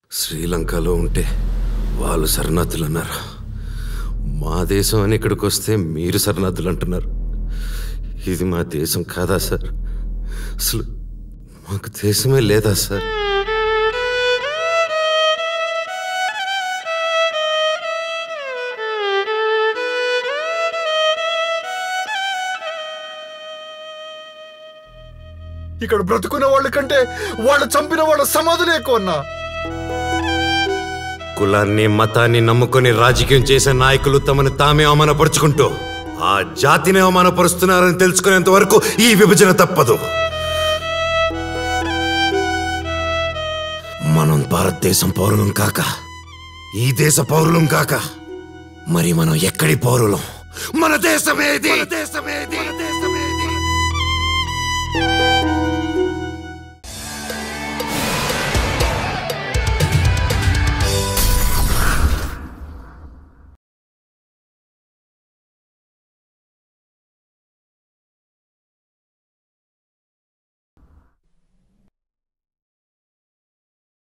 శ్రీలంకలో ఉంటే వాళ్ళు శరణార్థులు అన్నారు మా దేశం అని ఇక్కడికి వస్తే మీరు శరణార్థులు అంటున్నారు ఇది మా దేశం కాదా సార్ అసలు మాకు దేశమే లేదా సార్ ఇక్కడ బ్రతుకున్న వాళ్ళ కంటే వాళ్ళు చంపిన వాళ్ళ సమాధులు ఎక్కువ అన్నా కులాన్ని మతాన్ని నమ్ముకొని రాజకీయం చేసే నాయకులు తమను తామే అవమానపరుచుకుంటూ ఆ జాతిని అవమానపరుస్తున్నారని తెలుసుకునేంత వరకు ఈ విభజన తప్పదు మనం భారతదేశం పౌరులం కాక ఈ దేశ పౌరులం కాక మరి మనం ఎక్కడి పౌరులం మన దేశమేది మన దేశమేది